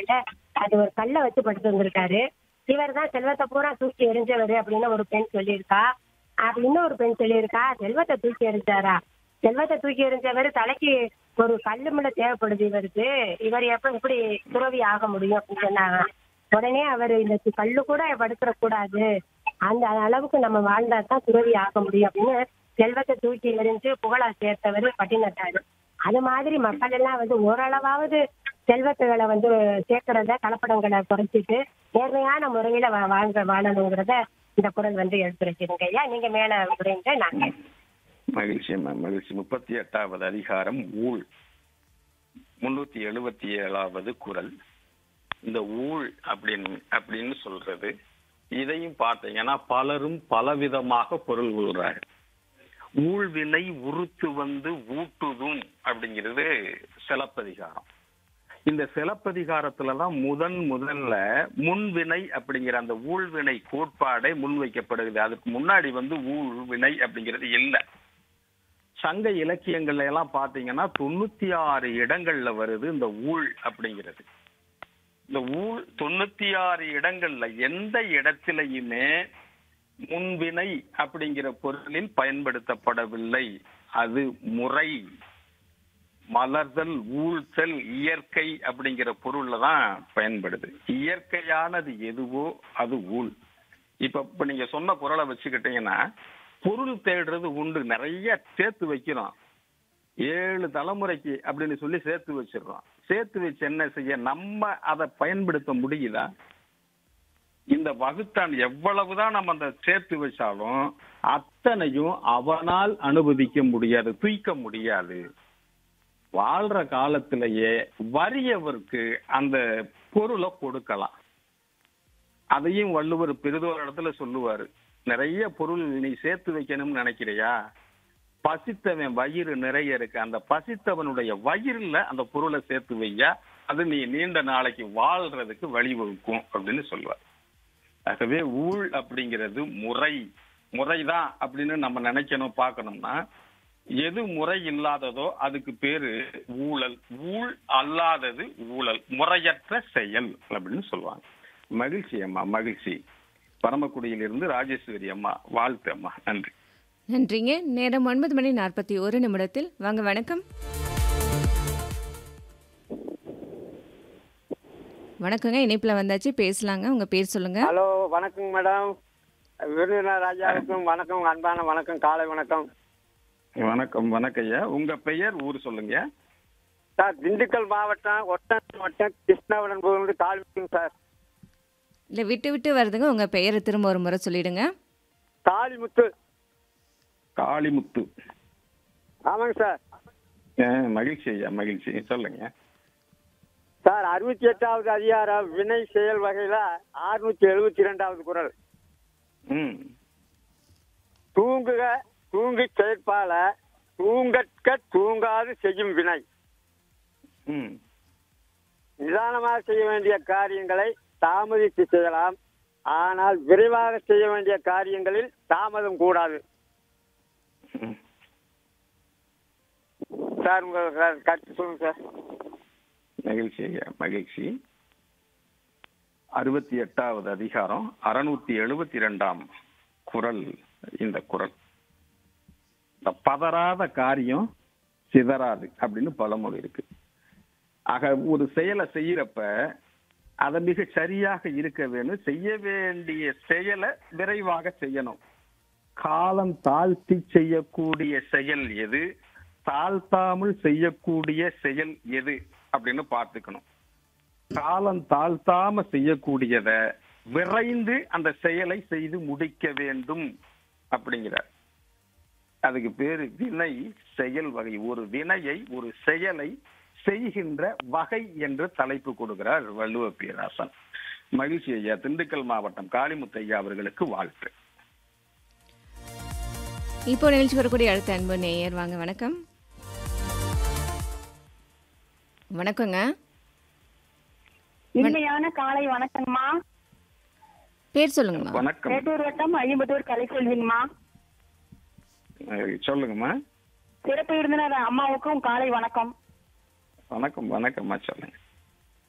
மேல அது ஒரு கல்லை வச்சு படுத்து வந்திருக்காரு இவர் தான் செல்வத்தை பூரா தூக்கி எரிஞ்சவர் அப்படின்னு ஒரு பெண் சொல்லியிருக்கா அப்படி இன்னொரு பெண் சொல்லியிருக்கா செல்வத்தை தூக்கி எரிஞ்சாரா செல்வத்தை தூக்கி எரிஞ்சவர் தலைக்கு ஒரு கல்லு முள்ள தேவைப்படுது இவருக்கு இவர் எப்ப இப்படி துறவி ஆக முடியும் அப்படின்னு சொன்னாங்க உடனே அவர் இந்த கல்லு கூட படுத்துற கூடாது அந்த அளவுக்கு நம்ம வாழ்ந்தா தான் துறவி ஆக முடியும் அப்படின்னு செல்வத்தை தூக்கி எறிஞ்சு புகழா சேர்த்தவர் பட்டினத்தாரு அது மாதிரி மக்கள் எல்லாம் வந்து ஓரளவாவது செல்வத்துகளை வந்து சேர்க்கறத கலப்படங்களை குறைச்சிட்டு நேர்மையான முறையில வா- வாழ்க வாழணுங்கிறத இந்த குரல் வந்து எடுத்துரைச்சிருங்க ஐயா நீங்க மேல விடுங்க நாங்க மகிழ்ச்சி மேம் மகிழ்ச்சி முப்பத்தி எட்டாவது அதிகாரம் ஊழ் முன்னூத்தி எழுபத்தி ஏழாவது குரல் இந்த ஊழ் அப்படின்னு அப்படின்னு சொல்றது இதையும் பார்த்தீங்கன்னா பலரும் பலவிதமாக பொருள் கொள்றாரு ஊழ்வினை உறுத்து வந்து ஊட்டுதும் அப்படிங்கிறது சிலப்பதிகாரம் இந்த சிலப்பதிகாரத்துலதான் முதன் முதல்ல முன்வினை அப்படிங்கிற அந்த ஊழ்வினை கோட்பாடே முன்வைக்கப்படுகிறது அதுக்கு முன்னாடி வந்து ஊழ்வினை அப்படிங்கிறது இல்லை சங்க இலக்கியங்கள்ல எல்லாம் பாத்தீங்கன்னா தொண்ணூத்தி ஆறு இடங்கள்ல வருது இந்த ஊழ் அப்படிங்கிறது இந்த ஊழ் தொண்ணூத்தி ஆறு இடங்கள்ல எந்த இடத்திலையுமே முன்வினை அப்படிங்கிற பொருளில் பயன்படுத்தப்படவில்லை அது முறை மலர்தல் ஊழ்த்தல் இயற்கை அப்படிங்கிற பொருள்ல தான் பயன்படுது இயற்கையானது எதுவோ அது ஊழ் இப்ப இப்ப நீங்க சொன்ன குரலை வச்சுக்கிட்டீங்கன்னா பொருள் தேடுறது உண்டு நிறைய சேர்த்து வைக்கிறோம் ஏழு தலைமுறைக்கு அப்படின்னு சொல்லி சேர்த்து வச்சிடுறோம் சேர்த்து வச்சு என்ன செய்ய நம்ம அதை பயன்படுத்த முடியுதா இந்த வகுத்தான் எவ்வளவுதான் நம்ம அந்த சேர்த்து வச்சாலும் அத்தனையும் அவனால் அனுமதிக்க முடியாது தூக்க முடியாது வாழ்ற காலத்திலேயே வறியவருக்கு அந்த பொருளை கொடுக்கலாம் அதையும் வள்ளுவர் பெரிதோர் இடத்துல சொல்லுவாரு நிறைய பொருள் நீ சேர்த்து வைக்கணும்னு நினைக்கிறியா பசித்தவன் வயிறு நிறைய இருக்கு அந்த பசித்தவனுடைய வயிறுல அந்த பொருளை சேர்த்து வையா அது நீ நீண்ட நாளைக்கு வாழ்றதுக்கு வழிவகுக்கும் அப்படின்னு சொல்லுவார் ஆகவே ஊழ் அப்படிங்கிறது முறை முறைதான் அப்படின்னு நம்ம நினைக்கணும் பார்க்கணும்னா எது முறை இல்லாததோ அதுக்கு பேரு ஊழல் ஊழ் அல்லாதது ஊழல் முறையற்ற செயல் அப்படின்னு சொல்லுவாங்க மகிழ்ச்சி அம்மா மகிழ்ச்சி பரமக்குடியிலிருந்து ராஜேஸ்வரி அம்மா வாழ்த்து அம்மா நன்றி நன்றிங்க நேரம் ஒன்பது மணி நாற்பத்தி ஒரு நிமிடத்தில் வாங்க வணக்கம் வணக்கங்க இணைப்பில் வந்தாச்சு பேசலாங்க உங்கள் பேர் சொல்லுங்க ஹலோ வணக்கம் மேடம் விருதுநகர் ராஜாவுக்கும் வணக்கம் அன்பான வணக்கம் காலை வணக்கம் வணக்கம் வணக்கம் ஐயா உங்க பெயர் ஊர் சொல்லுங்க சார் திண்டுக்கல் மாவட்டம் ஒட்டன் வட்டம் கிருஷ்ணாவரம் போகிறது காலிமுத்து சார் இல்லை விட்டு விட்டு வருதுங்க உங்கள் பெயரை திரும்ப ஒரு முறை சொல்லிடுங்க காளிமுத்து காளிமுத்து ஆமாங்க சார் ஆ, மகிழ்ச்சி ஐயா மகிழ்ச்சி சொல்லுங்க சார் அறுபத்தி எட்டாவது அதிகாரம் வினை செயல் வகையில அறுநூத்தி எழுபத்தி ரெண்டாவது குரல் ம் தூங்குக தூங்கி செயற்பால தூங்கற்க தூங்காது செய்யும் வினை ம் நிதானமாக செய்ய வேண்டிய காரியங்களை தாமதித்து செய்யலாம் ஆனால் விரைவாக செய்ய வேண்டிய காரியங்களில் தாமதம் கூடாது ம். சார் உங்க க- கருத்து சொல்லுங்க சார் மகிழ்ச்சி ஐயா மகிழ்ச்சி அறுபத்தி எட்டாவது அதிகாரம் அறுநூத்தி எழுபத்தி ரெண்டாம் குரல் இந்த குரல் இந்த பதறாத காரியம் சிதறாது அப்படின்னு பழமொழி இருக்கு ஆக ஒரு செயலை செய்யறப்ப அதை மிக சரியாக இருக்க வேணும் செய்ய வேண்டிய செயலை விரைவாக செய்யணும் காலம் தாழ்த்தி செய்யக்கூடிய செயல் எது தாழ்த்தாமல் செய்யக்கூடிய செயல் எது அப்படின்னு பார்த்துக்கணும் காலம் தாழ்த்தாம செய்யக்கூடியத விரைந்து அந்த செயலை செய்து முடிக்க வேண்டும் அப்படிங்கிறார் அதுக்கு பேரு வினை செயல் வகை ஒரு வினையை ஒரு செயலை செய்கின்ற வகை என்று தலைப்பு கொடுக்கிறார் வள்ளுவ பேராசன் மகிழ்ச்சி ஐயா திண்டுக்கல் மாவட்டம் காளிமுத்து ஐயா அவர்களுக்கு வாழ்த்து இப்போ நிகழ்ச்சி வரக்கூடிய அடுத்த அன்பு நேயர் வாங்க வணக்கம் வணக்கங்க இனிமையான காலை வணக்கம்மா பேர் சொல்லுங்கம்மா வணக்கம் மேட்டூர் வட்டம் அழிம்பத்தூர் கலைச்செல்விங்கம்மா அஹ் சொல்லுங்கம்மா சிறப்பு விருந்தினர் அம்மாவுக்கும் காலை வணக்கம் வணக்கம் வணக்கம்மா சொல்லுங்க